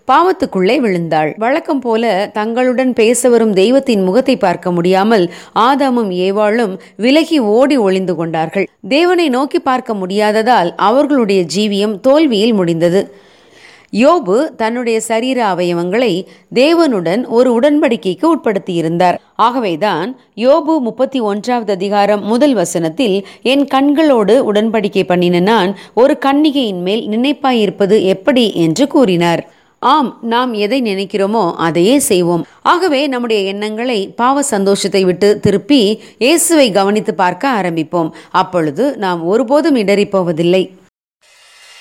பாவத்துக்குள்ளே விழுந்தாள் வழக்கம் போல தங்களுடன் பேச வரும் தெய்வத்தின் முகத்தை பார்க்க முடியாமல் ஆதாமும் ஏவாளும் விலகி ஓடி ஒளிந்து கொண்டார்கள் தேவனை நோக்கி பார்க்க முடியாததால் அவர்களுடைய ஜீவியம் தோல்வியில் முடிந்தது யோபு தன்னுடைய சரீர அவயவங்களை தேவனுடன் ஒரு உடன்படிக்கைக்கு உட்படுத்தியிருந்தார் ஆகவேதான் யோபு முப்பத்தி ஒன்றாவது அதிகாரம் முதல் வசனத்தில் என் கண்களோடு உடன்படிக்கை பண்ணின நான் ஒரு கன்னிகையின் மேல் நினைப்பாயிருப்பது எப்படி என்று கூறினார் ஆம் நாம் எதை நினைக்கிறோமோ அதையே செய்வோம் ஆகவே நம்முடைய எண்ணங்களை பாவ சந்தோஷத்தை விட்டு திருப்பி இயேசுவை கவனித்து பார்க்க ஆரம்பிப்போம் அப்பொழுது நாம் ஒருபோதும் இடறிப் போவதில்லை